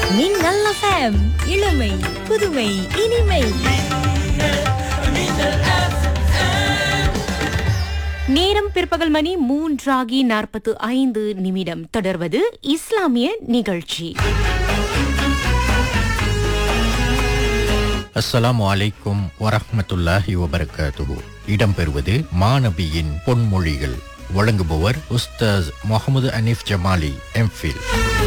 மின்னல் FM இளமை புதுமை இனிமை நேரம் பிற்பகல் மணி மூன்றாகி நாற்பத்து ஐந்து நிமிடம் தொடர்வது இஸ்லாமிய நிகழ்ச்சி அஸ்ஸலாமு அலைக்கும் வரஹ்மத்துல்லாஹி வபரகாத்துஹு இடம்பெறுவது மாநபியின் பொன்மொழிகள் வழங்குபவர் உஸ்தாஸ் முகமது அனீஃப் ஜமாலி எம்ஃபில்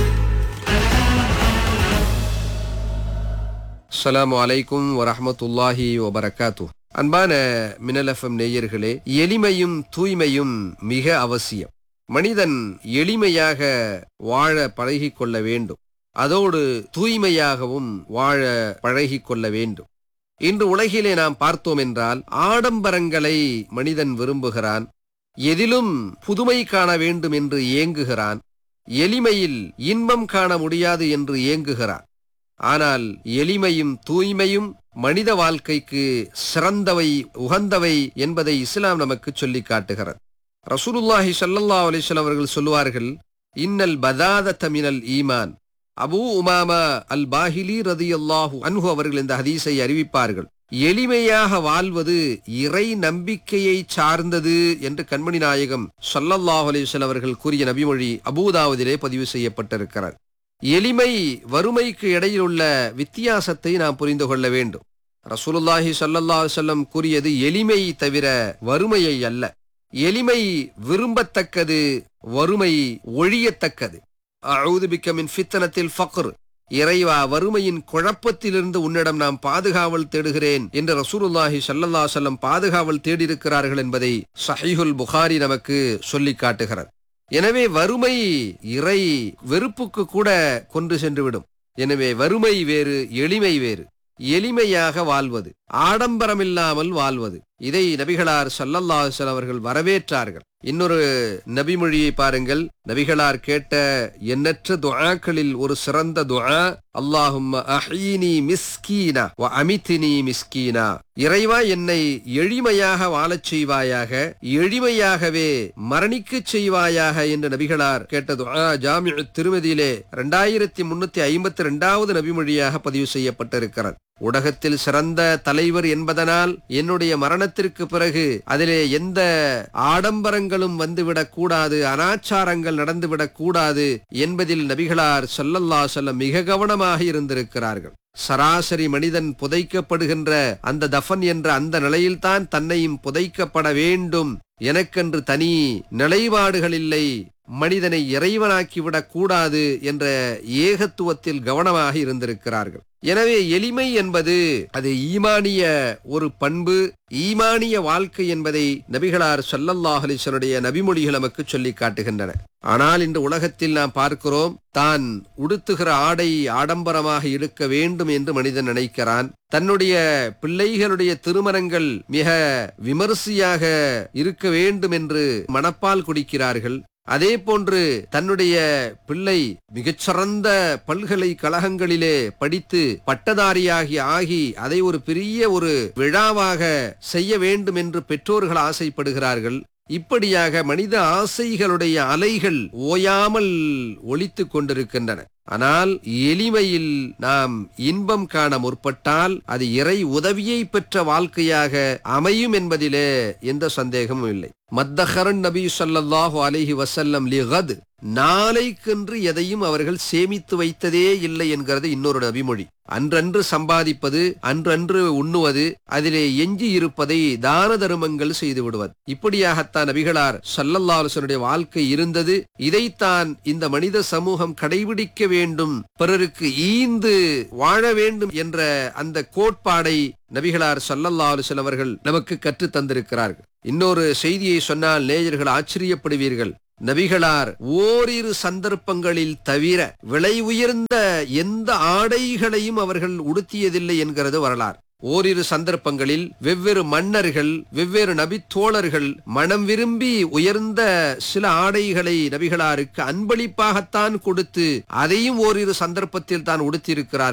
அஸ்ஸலாமு அலைக்கும் வரஹ்மத்துல்லாஹி வபரகாத்து அன்பான மினலஃபம் நேயர்களே எளிமையும் தூய்மையும் மிக அவசியம் மனிதன் எளிமையாக வாழ பழகிக் கொள்ள வேண்டும் அதோடு தூய்மையாகவும் வாழ பழகிக் கொள்ள வேண்டும் இன்று உலகிலே நாம் பார்த்தோம் என்றால் ஆடம்பரங்களை மனிதன் விரும்புகிறான் எதிலும் புதுமை காண வேண்டும் என்று ஏங்குகிறான் எளிமையில் இன்பம் காண முடியாது என்று ஏங்குகிறான் ஆனால் எளிமையும் தூய்மையும் மனித வாழ்க்கைக்கு சிறந்தவை உகந்தவை என்பதை இஸ்லாம் நமக்கு சொல்லிக் காட்டுகிறது ரசூலுல்லாஹி ஸல்லல்லாஹு அலைஹி வஸல்லம் அவர்கள் சொல்லுவார்கள் இன்னல் பதாதத மினல் ஈமான் அபூ உமாமா அல் பாஹிலி ரதியல்லாஹு அன்ஹு அவர்கள் இந்த ஹதீஸை அறிவிப்பார்கள் எளிமையாக வாழ்வது இறை நம்பிக்கையை சார்ந்தது என்று கண்மணி நாயகம் ஸல்லல்லாஹு அலைஹி வஸல்லம் அவர்கள் கூறிய நபிமொழி அபூதாவதிலே பதிவு செய்யப்பட்டிருக்கிறது எளிமை வறுமைக்கு இடையில் உள்ள வித்தியாசத்தை நாம் புரிந்து கொள்ள வேண்டும் ரசூலுல்லாஹி ஸல்லல்லாஹு அலைஹி வஸல்லம் கூறியது எளிமை தவிர வறுமையை அல்ல எளிமை விரும்பத்தக்கது வறுமை ஒழியத்தக்கது அஊது பிக்க மின் ஃபித்னத்தில் ஃபக்ர் இறைவா வறுமையின் குழப்பத்திலிருந்து உன்னிடம் நாம் பாதுகாவல் தேடுகிறேன் என்று ரசூலுல்லாஹி ஸல்லல்லாஹு அலைஹி வஸல்லம் பாதுகாவல் தேடியிருக்கிறார்கள் என்பதை சஹீஹுல் புகாரி நமக்கு சொல்லிக் காட்டுகிறது எனவே வறுமை இறை வெறுப்புக்கு கூட கொண்டு சென்றுவிடும் எனவே வறுமை வேறு எளிமை வேறு எளிமையாக வாழ்வது ஆடம்பரமில்லாமல் வாழ்வது இதை நபிகளார் சல்லல்லாஹு அவர்கள் வரவேற்றார்கள் இன்னொரு நபிமொழியை பாருங்கள் நபிகளார் கேட்ட எண்ணற்ற துஆக்களில் ஒரு சிறந்த துஆ அல்லாஹும் அஹீனி மிஸ்கீனா வ அமித்தினி மிஸ்கீனா இறைவா என்னை எளிமையாக வாழச் செய்வாயாக எளிமையாகவே மரணிக்கச் செய்வாயாக என்று நபிகளார் கேட்ட துஆ ஜாமிஉ திருமதியிலே இரண்டாயிரத்தி முன்னூத்தி ஐம்பத்தி இரண்டாவது நபிமொழியாக பதிவு செய்யப்பட்டிருக்கிறது உலகத்தில் சிறந்த தலைவர் என்பதனால் என்னுடைய மரணத்திற்கு பிறகு அதிலே எந்த ஆடம்பரங்களும் வந்துவிடக் கூடாது அனாச்சாரங்கள் நடந்துவிடக் கூடாது என்பதில் நபிகளார் ஸல்லல்லாஹு அலைஹி வஸல்லம் மிக கவனமாக இருந்திருக்கிறார்கள் சராசரி மனிதன் புதைக்கப்படுகின்ற அந்த தஃபன் என்ற அந்த நிலையில்தான் தன்னையும் புதைக்கப்பட வேண்டும் எனக்கென்று தனி நிலைப்பாடுகள் இல்லை மனிதனை இறைவனாக்கிவிடக் கூடாது என்ற ஏகத்துவத்தில் கவனமாக இருந்திருக்கிறார்கள் எனவே எளிமை என்பது அது ஈமானிய ஒரு பண்பு ஈமானிய வாழ்க்கை என்பதை நபிகளார் ஸல்லல்லாஹு அலைஹி வஸல்லுடைய நபிமொழிகள் நமக்கு சொல்லிக் காட்டுகின்றன ஆனால் இன்று உலகத்தில் நாம் பார்க்கிறோம் தான் உடுத்துகிற ஆடை ஆடம்பரமாக இருக்க வேண்டும் என்று மனிதன் நினைக்கிறான் தன்னுடைய பிள்ளைகளுடைய திருமணங்கள் மிக விமரிசையாக இருக்க வேண்டும் என்று மனப்பால் குடிக்கிறார்கள் அதே போன்று தன்னுடைய பிள்ளை மிகச்சிறந்த பல்கலைக்கழகங்களிலே படித்து பட்டதாரியாகி ஆகி அதை ஒரு பெரிய ஒரு விழாவாக செய்ய வேண்டும் என்று பெற்றோர்கள் ஆசைப்படுகிறார்கள் இப்படியாக மனித ஆசைகளுடைய அலைகள் ஓயாமல் ஒலித்துக் கொண்டிருக்கின்றன ஆனால் எளிமையில் நாம் இன்பம் காண முற்பட்டால் அது இறை உதவியை பெற்ற வாழ்க்கையாக அமையும் என்பதிலே எந்த சந்தேகமும் இல்லை மத்தஹரன் நபி ஸல்லல்லாஹு அலைஹி வஸல்லம் லிகத் நாளைக்கென்று எதையும் அவர்கள் சேமித்து வைத்ததே இல்லை என்கிறது இன்னொரு நபிமொழி அன்றன்று சம்பாதிப்பது அன்றன்று உண்ணுவது அதிலே எஞ்சி இருப்பதை தான தருமங்கள் செய்து விடுவது இப்படியாகத்தான் நபிகளார் சல்லல்லாஹுடைய வாழ்க்கை இருந்தது இதைத்தான் இந்த மனித சமூகம் கடைபிடிக்க வேண்டும் பிறருக்கு ஈந்து வாழ வேண்டும் என்ற அந்த கோட்பாடை நபிகளார் சல்லல்லாஹு அவர்கள் நமக்கு கற்றுத் தந்திருக்கிறார்கள் இன்னொரு செய்தியை சொன்னால் நேயர்கள் ஆச்சரியப்படுவீர்கள் நபிகளார் ஓரிரு சந்தர்ப்பங்களில் தவிர விலை உயர்ந்த எந்த ஆடைகளையும் அவர்கள் உடுத்தியதில்லை என்கிறது வரலாறு ஓரிரு சந்தர்ப்பங்களில் வெவ்வேறு மன்னர்கள் வெவ்வேறு நபித்தோழர்கள் மனம் விரும்பி உயர்ந்த சில ஆடைகளை நபிகளாருக்கு அன்பளிப்பாகத்தான் கொடுத்து அதையும் ஓரிரு சந்தர்ப்பத்தில் தான் உடுத்தியிருக்கிறார்கள்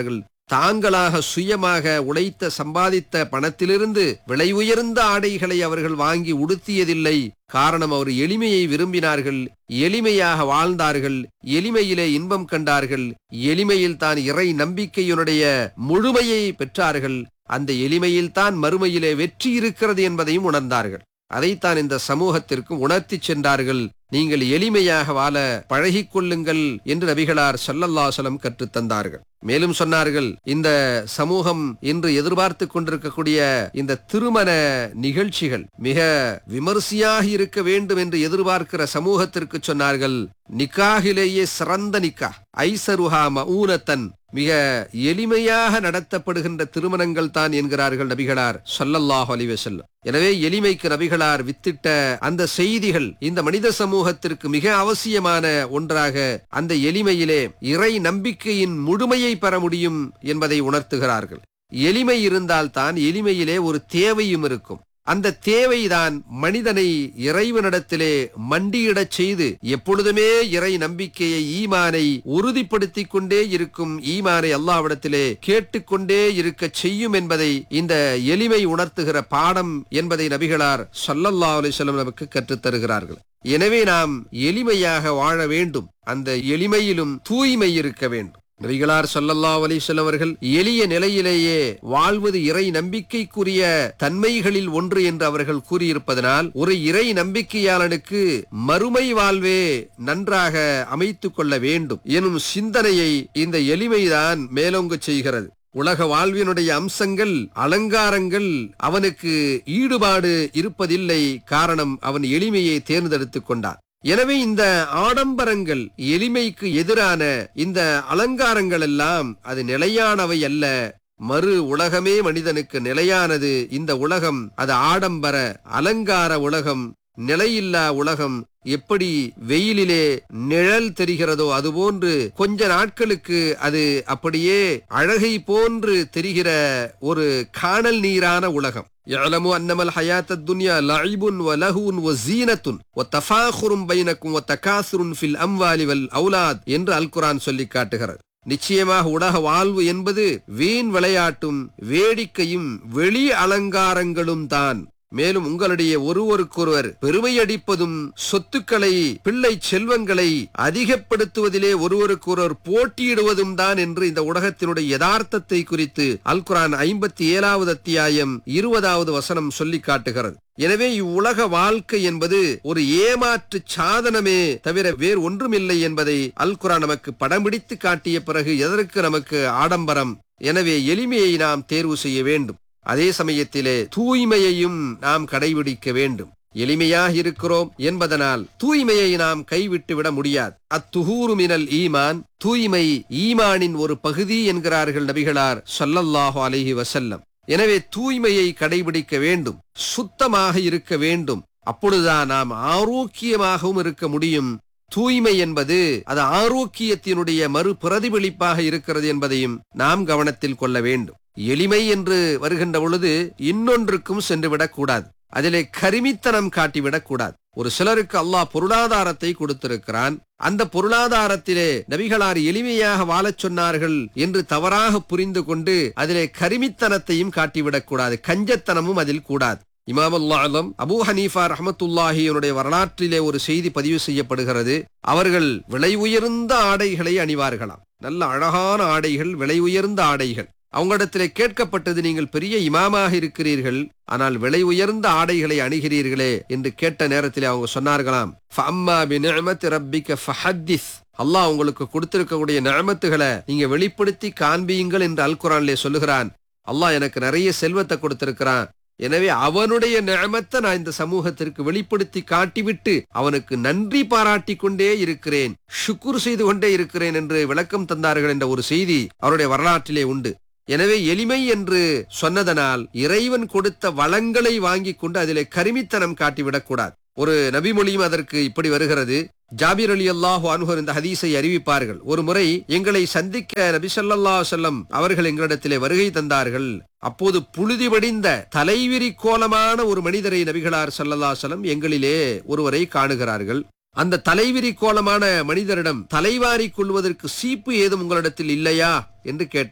தாங்களாக சுயமாக உழைத்த சம்பாதித்த பணத்திலிருந்து விலை உயர்ந்த ஆடைகளை அவர்கள் வாங்கி உடுத்தியதில்லை காரணம் அவர் எளிமையை விரும்பினார்கள் எளிமையாக வாழ்ந்தார்கள் எளிமையிலே இன்பம் கண்டார்கள் எளிமையில் தான் இறை நம்பிக்கையினுடைய முழுமையை பெற்றார்கள் அந்த எளிமையில் தான் மறுமையிலே வெற்றி இருக்கிறது என்பதையும் உணர்ந்தார்கள் அதைத்தான் இந்த சமூகத்திற்கு உணர்த்திச் சென்றார்கள் நீங்கள் எளிமையாக வாழ பழகிக் கொள்ளுங்கள் என்று நபிகளார் ஸல்லல்லாஹு கற்றுத் தந்தார்கள் மேலும் சொன்னார்கள் இந்த சமூகம் இன்று எதிர்பார்த்து கொண்டிருக்கக்கூடிய இந்த திருமண நிகழ்ச்சிகள் மிக விமர்சையாக இருக்க வேண்டும் என்று எதிர்பார்க்கிற சமூகத்திற்கு சொன்னார்கள் நிக்காகிலேயே சிறந்த நிக்கா ஐசருஹா மஊனத்தன் மிக எளிமையாக நடத்தப்படுகின்ற திருமணங்கள் தான் என்கிறார்கள் நபிகளார் ஸல்லல்லாஹு அலைஹி வஸல்லம் எனவே எளிமைக்கு நபிகளார் வித்திட்ட அந்த செய்திகள் இந்த மனித சமூகத்திற்கு மிக அவசியமான ஒன்றாக அந்த எளிமையிலே இறை நம்பிக்கையின் முழுமையை பெற முடியும் என்பதை உணர்த்துகிறார்கள் எளிமை இருந்தால்தான் எளிமையிலே ஒரு தேவையும் இருக்கும் அந்த தேவைதான் மனிதனை இறைவனிடத்திலே மண்டியிடச் செய்து எப்பொழுதுமே இறை நம்பிக்கையை ஈமானை உறுதிப்படுத்திக் கொண்டே இருக்கும் ஈமானை அல்லாவிடத்திலே கேட்டுக்கொண்டே இருக்க செய்யும் என்பதை இந்த எளிமை உணர்த்துகிற பாடம் என்பதை நபிகளார் ஸல்லல்லாஹு அலைஹி வஸல்லம் நமக்கு கற்றுத் தருகிறார்கள் எனவே நாம் எளிமையாக வாழ வேண்டும் அந்த எளிமையிலும் தூய்மை இருக்க வேண்டும் நபிகளார் ஸல்லல்லாஹு அலைஹி வஸல்லம் அவர்கள் எளிய நிலையிலேயே வாழ்வது இறை நம்பிக்கைக்குரிய தன்மைகளில் ஒன்று என்று அவர்கள் கூறியிருப்பதனால் ஒரு இறை நம்பிக்கையாளனுக்கு மறுமை வாழ்வே நன்றாக அமைத்துக் கொள்ள வேண்டும் எனும் சிந்தனையை இந்த எளிமைதான் மேலோங்க செய்கிறது உலக வாழ்வினுடைய அம்சங்கள் அலங்காரங்கள் அவனுக்கு ஈடுபாடு இருப்பதில்லை காரணம் அவன் எளிமையை தேர்ந்தெடுத்துக் கொண்டான் எனவே இந்த ஆடம்பரங்கள் எளிமைக்கு எதிரான இந்த அலங்காரங்கள் எல்லாம் அது நிலையானவை அல்ல மறு உலகமே மனிதனுக்கு நிலையானது இந்த உலகம் அது ஆடம்பர அலங்கார உலகம் நிலையில்லா உலகம் எப்படி வெயிலிலே நிழல் தெரிகிறதோ அதுபோன்று கொஞ்ச நாட்களுக்கு அது அப்படியே அழகை போன்று தெரிகிற ஒரு காணல் நீரான உலகம் يعلموا أنما الحياة الدنيا لعب ولهو وزينة وتفاخر بينكم وتكاثر في الأموال والأولاد என்று அல் குரான் சொல்லி காட்டுகிறது நிச்சயமாக உலக வாழ்வு என்பது வீண் விளையாட்டும் வேடிக்கையும் வெளி அலங்காரங்களும் தான் மேலும் உங்களுடைய ஒருவருக்கொருவர் பெருமையடிப்பதும் சொத்துக்களை பிள்ளை செல்வங்களை அதிகப்படுத்துவதிலே ஒருவருக்கொருவர் போட்டியிடுவதும் தான் என்று இந்த உலகத்தினுடைய யதார்த்தத்தை குறித்து அல் குரான் ஐம்பத்தி ஏழாவது அத்தியாயம் இருபதாவது வசனம் சொல்லி காட்டுகிறது எனவே இவ்வுலக வாழ்க்கை என்பது ஒரு ஏமாற்று சாதனமே தவிர வேறு ஒன்றுமில்லை என்பதை அல் குரான் நமக்கு படம் பிடித்து காட்டிய பிறகு எதற்கு நமக்கு ஆடம்பரம் எனவே எளிமையை நாம் தேர்வு செய்ய வேண்டும் அதே சமயத்திலே தூய்மையையும் நாம் கடைபிடிக்க வேண்டும் எளிமையாக இருக்கிறோம் என்பதனால் தூய்மையை நாம் கைவிட்டு விட முடியாது அத்துஹூரு மினல் ஈமான் தூய்மை ஈமானின் ஒரு பகுதி என்கிறார்கள் நபிகளார் ஸல்லல்லாஹு அலைஹி வஸல்லம் எனவே தூய்மையை கடைபிடிக்க வேண்டும் சுத்தமாக இருக்க வேண்டும் அப்பொழுதுதான் நாம் ஆரோக்கியமாகவும் இருக்க முடியும் தூய்மை என்பது அது ஆரோக்கியத்தினுடைய மறு பிரதிபலிப்பாக இருக்கிறது என்பதையும் நாம் கவனத்தில் கொள்ள வேண்டும் எளிமை என்று வருகின்ற பொழுது இன்னொன்றுக்கும் சென்று விடக்கூடாது அதிலே கருமித்தனம் காட்டிவிடக் கூடாது ஒரு சிலருக்கு அல்லாஹ் பொருளாதாரத்தை கொடுத்திருக்கிறான் அந்த பொருளாதாரத்திலே நபிகளார் எளிமையாக வாழச் சொன்னார்கள் என்று தவறாக புரிந்து கொண்டு அதிலே கருமித்தனத்தையும் காட்டிவிடக் கூடாது கஞ்சத்தனமும் அதில் கூடாது இமாம் அல்லாஹம் அபூ ஹனீஃபா ரஹமத்துல்லாஹியனுடைய வரலாற்றிலே ஒரு செய்தி பதிவு செய்யப்படுகிறது அவர்கள் விலை உயர்ந்த ஆடைகளை அணிவார்களாம் நல்ல அழகான ஆடைகள் விலை உயர்ந்த ஆடைகள் அவங்களிடத்திலே கேட்கப்பட்டது நீங்கள் பெரிய இமாமாக இருக்கிறீர்கள் ஆனால் விலை உயர்ந்த ஆடைகளை அணுகிறீர்களே என்று கேட்ட நேரத்தில் அவங்க சொன்னார்களாம் "ஃபஅம்மா பிநிஅமத்தி ரப்பிக்க ஃபஹத்திஸ்." அல்லாஹ் உங்களுக்கு கொடுத்திருக்கக்கூடிய நியமத்துகளை நீங்க வெளிப்படுத்தி காண்பியுங்கள் என்று அல் குரான்லே சொல்லுகிறான் அல்லாஹ் எனக்கு நிறைய செல்வத்தை கொடுத்திருக்கிறான் எனவே அவனுடைய நியமத்தை நான் இந்த சமூகத்திற்கு வெளிப்படுத்தி காட்டிவிட்டு அவனுக்கு நன்றி பாராட்டி கொண்டே இருக்கிறேன் ஷுக்குர் செய்து கொண்டே இருக்கிறேன் என்று விளக்கம் தந்தார்கள் என்ற ஒரு செய்தி அவருடைய வரலாற்றிலே உண்டு எனவே எளிமை என்று சொன்னதனால் இறைவன் கொடுத்த வளங்களை வாங்கிக் கொண்டு அதிலே கருமித்தனம் காட்டிவிடக்கூடாது ஒரு நபிமொழியும் அதற்கு இப்படி வருகிறது ஜாபிர் அலி அல்லாஹு அனுகர் இந்த ஹதீஸை அறிவிப்பார்கள் ஒரு முறை எங்களை சந்திக்க நபி ஸல்லல்லாஹு அலைஹி வஸல்லம் அவர்கள் எங்களிடத்திலே வருகை தந்தார்கள் அப்போது புழுதி வடிந்த தலைவிரி கோலமான ஒரு மனிதரை நபிகளார் ஸல்லல்லாஹு அலைஹி வஸல்லம் எங்களிலே ஒருவரை காணுகிறார்கள் அந்த தலைவிரி கோலமான மனிதரிடம் தலைவாரிக் கொள்வதற்கு சீப்பு ஏதும் உங்களிடத்தில் இல்லையா என்று கேட்டார்கள்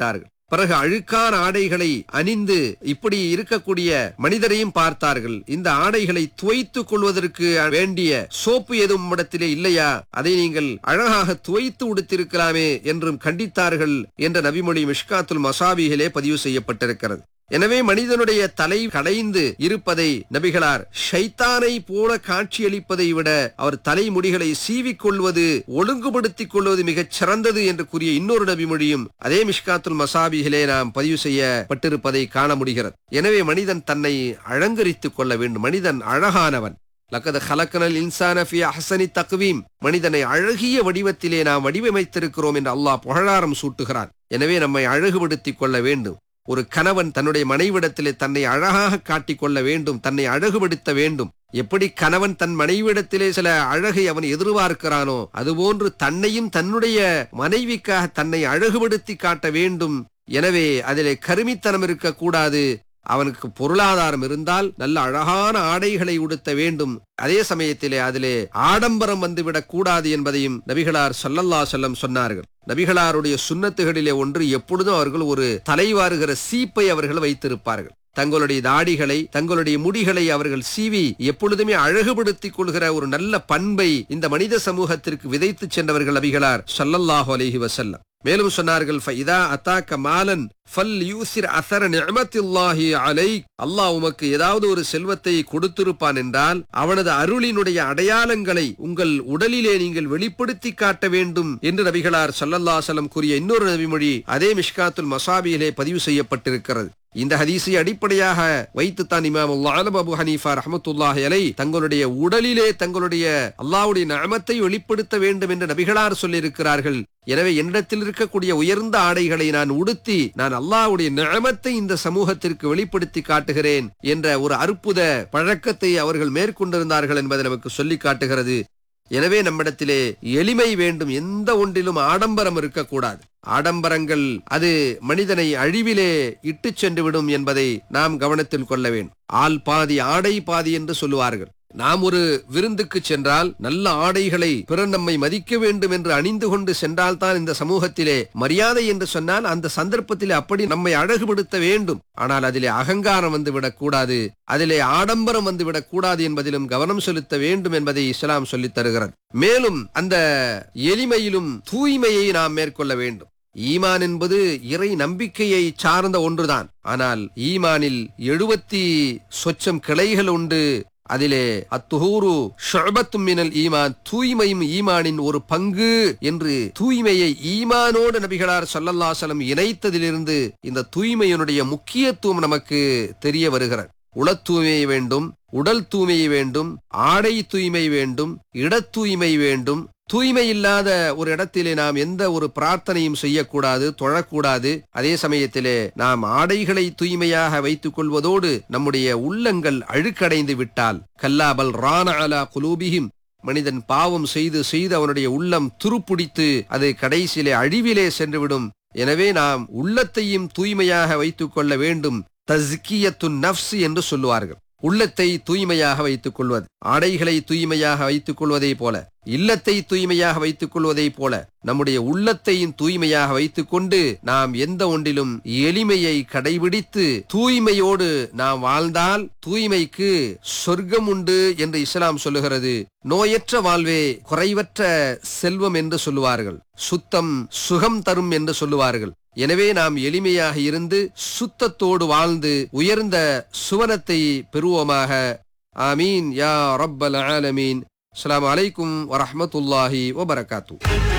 பிறகு அழுக்கான ஆடைகளை அணிந்து இப்படி இருக்கக்கூடிய மனிதரையும் பார்த்தார்கள் இந்த ஆடைகளை துவைத்துக் கொள்வதற்கு வேண்டிய சோப்பு எதுவும் இடத்திலே இல்லையா அதை நீங்கள் அழகாக துவைத்து உடுத்திருக்கலாமே என்றும் கண்டித்தார்கள் என்ற நபிமொழி மிஷ்காத்துல் மசாபிகளே பதிவு செய்யப்பட்டிருக்கிறது எனவே மனிதனுடைய தலை கடைந்து இருப்பதை நபிகளார் ஷைத்தானை போல காட்சியளிப்பதை விட அவர் தலைமுடிகளை சீவிக்கொள்வது ஒழுங்குபடுத்திக் கொள்வது மிகச் சிறந்தது என்று கூறிய இன்னொரு நபிமொழியும் அதே மிஷ்காத்துல் மசாபிகளே நாம் பதிவு செய்யப்பட்டிருப்பதை காண முடிகிறது எனவே மனிதன் தன்னை அலங்கரித்துக் கொள்ள வேண்டும் மனிதன் அழகானவன் லக்கத ஹலக்கனல் இன்சான ஃபி அஹ்சனி தக்வீம் மனிதனை அழகிய வடிவத்திலே நாம் வடிவமைத்திருக்கிறோம் என்று அல்லாஹ் புகழாரம் சூட்டுகிறான் எனவே நம்மை அழகுபடுத்திக் கொள்ள வேண்டும் ஒரு கணவன் தன்னுடைய மனைவிடத்திலே தன்னை அழகாக காட்டிக் கொள்ள வேண்டும் தன்னை அழகுபடுத்த வேண்டும் எப்படி கணவன் தன் மனைவிடத்திலே சில அழகை அவன் எதிர்பார்க்கிறானோ அதுபோன்று தன்னையும் தன்னுடைய மனைவிக்காக தன்னை அழகுபடுத்தி காட்ட வேண்டும் எனவே அதிலே கருமித்தனம் இருக்கக்கூடாது அவனுக்கு பொருளாதாரம் இருந்தால் நல்ல அழகான ஆடைகளை உடுத்த வேண்டும் அதே சமயத்திலே அதிலே ஆடம்பரம் வந்துவிடக் கூடாது என்பதையும் நபிகளார் சல்லல்லா செல்லம் சொன்னார்கள் நபிகளாருடைய சுண்ணத்துகளிலே ஒன்று எப்பொழுதும் அவர்கள் ஒரு தலைவாருகிற சீப்பை அவர்கள் வைத்திருப்பார்கள் தங்களுடைய தாடிகளை தங்களுடைய முடிகளை அவர்கள் சீவி எப்பொழுதுமே அழகுபடுத்திக் கொள்கிற ஒரு நல்ல பண்பை இந்த மனித சமூகத்திற்கு விதைத்து சென்றவர்கள் நபிகளார் சல்லல்லாஹு அலைஹி வசல்லம் மேலும் சொன்னார்கள் ஃபைதா அத்தாக்க மாலன் ஃபல் யூசிர் அசர நிஅமத்தில்லாஹி அலை அல்லாஹ் உமக்கு ஏதாவது ஒரு செல்வத்தை கொடுத்திருப்பான் என்றால் அவனது அருளினுடைய அடையாளங்களை உங்கள் உடலிலே நீங்கள் வெளிப்படுத்தி காட்ட வேண்டும் என்று நபிகளார் சல்லல்லா சலம் கூறிய இன்னொரு நபிமொழி அதே மிஷ்காத்துல் மசாபியிலே பதிவு செய்யப்பட்டிருக்கிறது இந்த ஹதீஸை அடிப்படையாக வைத்துத்தான் இமாம் ஆலம் அபு ஹனீஃபா ரஹமத்துல்லாஹி அலை தங்களுடைய உடலிலே தங்களுடைய அல்லாஹ்வுடைய நஅமத்தை வெளிப்படுத்த வேண்டும் என்று நபிகளார் சொல்லியிருக்கிறார்கள் எனவே என்னிடத்தில் இருக்கக்கூடிய உயர்ந்த ஆடைகளை நான் உடுத்தி நான் அல்லாஹ்வுடைய நஅமத்தை இந்த சமூகத்திற்கு வெளிப்படுத்தி காட்டுகிறேன் என்ற ஒரு அற்புத பழக்கத்தை அவர்கள் மேற்கொண்டிருந்தார்கள் என்பதை நமக்கு சொல்லி காட்டுகிறது எனவே நம்மிடத்திலே எளிமை வேண்டும் எந்த ஒன்றிலும் ஆடம்பரம் இருக்கக்கூடாது ஆடம்பரங்கள் அது மனிதனை அழிவிலே இட்டுச் சென்று விடும் என்பதை நாம் கவனத்தில் கொள்ள வேண்டும் ஆள் பாதி ஆடை பாதி என்று சொல்லுவார்கள் நாம் ஒரு விருந்துக்கு சென்றால் நல்ல ஆடைகளை பிறர் நம்மை மதிக்க வேண்டும் என்று அணிந்து கொண்டு சென்றால்தான் இந்த சமூகத்திலே மரியாதை என்று சொன்னால் அந்த சந்தர்ப்பத்திலே அப்படி நம்மை அழகுபடுத்த வேண்டும் ஆனால் அதிலே அகங்காரம் வந்து விடக்கூடாது அதிலே ஆடம்பரம் வந்து விடக்கூடாது என்பதிலும் கவனம் செலுத்த வேண்டும் என்பதை இஸ்லாம் சொல்லித் தருகிறது மேலும் அந்த எளிமையிலும் தூய்மையை நாம் மேற்கொள்ள வேண்டும் ஈமான் என்பது இறை நம்பிக்கையை சார்ந்த ஒன்றுதான் ஆனால் ஈமானில் எழுபத்தி சொச்சம் கிளைகள் உண்டு அதிலே அத்துஹூரு ஷுஅபத்தும் மினல் ஈமான் தூய்மையும் ஈமானின் ஒரு பங்கு என்று தூய்மையை ஈமானோடு நபிகளார் ஸல்லல்லாஹு அலைஹி வஸல்லம் இணைத்ததிலிருந்து இந்த தூய்மையினுடைய முக்கியத்துவம் நமக்கு தெரிய வருகிறது உளத் தூய்மை வேண்டும் உடல் தூய்மை வேண்டும் ஆடை தூய்மை வேண்டும் இடத் தூய்மை வேண்டும் தூய்மை இல்லாத ஒரு இடத்திலே நாம் எந்த ஒரு பிரார்த்தனையும் செய்யக்கூடாது தொழக்கூடாது அதே சமயத்திலே நாம் ஆடைகளை தூய்மையாக வைத்துக் கொள்வதோடு நம்முடைய உள்ளங்கள் அழுக்கடைந்து விட்டால் கல்லாபல் ரான அலா குலூபிஹிம் மனிதன் பாவம் செய்து செய்து அவனுடைய உள்ளம் துருப்பிடித்து அது கடைசியிலே அழிவிலே சென்றுவிடும் எனவே நாம் உள்ளத்தையும் தூய்மையாக வைத்துக் கொள்ள வேண்டும் தஸ்கியத்து நஃப்ஸ் என்று சொல்லுவார்கள் உள்ளத்தை தூய்மையாக வைத்துக் கொள்வது ஆடைகளை தூய்மையாக வைத்துக் கொள்வதை போல இல்லத்தை தூய்மையாக வைத்துக் கொள்வதை போல நம்முடைய உள்ளத்தையும் தூய்மையாக வைத்துக் கொண்டு நாம் எந்த ஒன்றிலும் எளிமையை கடைபிடித்து தூய்மையோடு நாம் வாழ்ந்தால் தூய்மைக்கு சொர்க்கம் உண்டு என்று இஸ்லாம் சொல்லுகிறது நோயற்ற வாழ்வே குறைவற்ற செல்வம் என்று சொல்லுவார்கள் சுத்தம் சுகம் தரும் என்று சொல்லுவார்கள் எனவே நாம் எளிமையாக இருந்து சுத்தத்தோடு வாழ்ந்து உயர்ந்த சுவனத்தை பெறுவோமாக ஆமீன் யா ரப்பல் ஆலமீன் அஸ்ஸலாமு அலைக்கும் வரஹ்மத்துல்லாஹி வபரகாத்து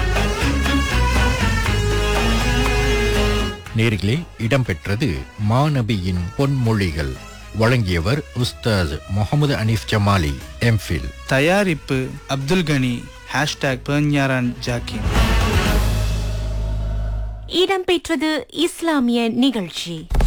நேர்களே இடம்பெற்றது மாநபியின் பொன்மொழிகள் வழங்கியவர் உஸ்தாஸ் முகமது அனீஃப் ஜமாலி எம்ஃபில் தயாரிப்பு அப்துல் கனி ஹேஷ்டாக் பெர்ஞாரான் ஜாக்கின் இடம்பெற்றது இஸ்லாமிய நிகழ்ச்சி